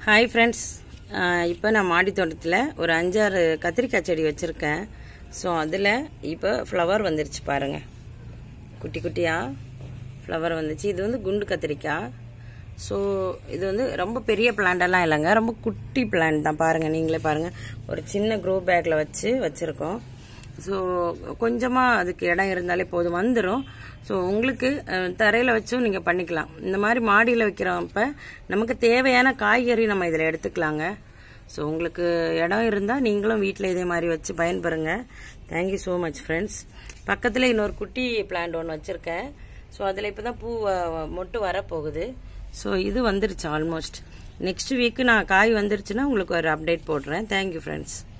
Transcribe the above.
hi friends இப்போ நான் மாடி தோட்டத்தில் ஒரு அஞ்சாறு கத்திரிக்காய் செடி வச்சுருக்கேன் ஸோ அதில் இப்போ ஃப்ளவர் வந்துருச்சு பாருங்கள் குட்டி குட்டியாக ஃப்ளவர் வந்துச்சு இது வந்து குண்டு கத்திரிக்காய் ஸோ இது வந்து ரொம்ப பெரிய பிளான்டெல்லாம் இல்லைங்க ரொம்ப குட்டி பிளான்ட் தான் பாருங்கள் நீங்களே பாருங்கள் ஒரு சின்ன க்ரோ பேக்கில் வச்சு வச்சுருக்கோம் ஸோ கொஞ்சமாக அதுக்கு இடம் இருந்தாலே போதும் வந்துடும் ஸோ உங்களுக்கு தரையில் வச்சும் நீங்கள் பண்ணிக்கலாம் இந்த மாதிரி மாடியில் வைக்கிறப்ப நமக்கு தேவையான காய்கறி நம்ம இதில் எடுத்துக்கலாங்க ஸோ உங்களுக்கு இடம் இருந்தால் நீங்களும் வீட்டில் இதே மாதிரி வச்சு பயன்பெறுங்க தேங்க்யூ ஸோ மச் ஃப்ரெண்ட்ஸ் பக்கத்தில் இன்னொரு குட்டி பிளான்ட் ஒன்று வச்சுருக்கேன் ஸோ அதில் இப்போ தான் பூ அஹ், மொட்டு வரப்போகுது ஸோ இது வந்துருச்சு ஆல்மோஸ்ட் நெக்ஸ்ட் வீக்கு நான் காய் வந்துருச்சுன்னா உங்களுக்கு ஒரு அப்டேட் போடுறேன் தேங்க்யூ ஃப்ரெண்ட்ஸ்